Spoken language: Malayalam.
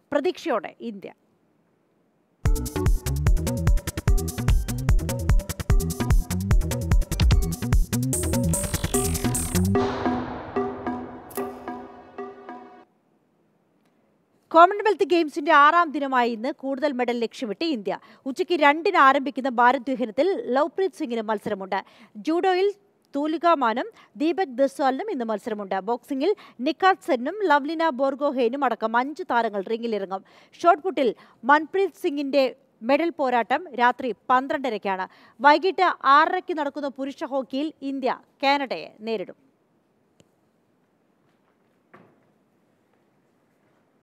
പ്രതീക്ഷയോടെ ഇന്ത്യ കോമൺവെൽത്ത് ഗെയിംസിന്റെ ആറാം ദിനമായ ഇന്ന് കൂടുതൽ മെഡൽ ലക്ഷ്യമിട്ട് ഇന്ത്യ ഉച്ചയ്ക്ക് രണ്ടിന് ആരംഭിക്കുന്ന ഭാരത് ദ്വഹനത്തിൽ ലവ്പ്രീത് സിംഗിന് മത്സരമുണ്ട് ജൂഡോയിൽ തൂലികാമാനും ദീപക് ദസ്വാലിനും ഇന്ന് മത്സരമുണ്ട് ബോക്സിംഗിൽ നിക്കാത് സെന്നും ലവ്ലിന ബോർഗോഹെനും അടക്കം അഞ്ച് താരങ്ങൾ റിംഗിലിറങ്ങും ഷോട്ട് പുട്ടിൽ മൻപ്രീത് സിംഗിന്റെ മെഡൽ പോരാട്ടം രാത്രി പന്ത്രണ്ടരയ്ക്കാണ് വൈകിട്ട് ആറരയ്ക്ക് നടക്കുന്ന പുരുഷ ഹോക്കിയിൽ ഇന്ത്യ കാനഡയെ നേരിടും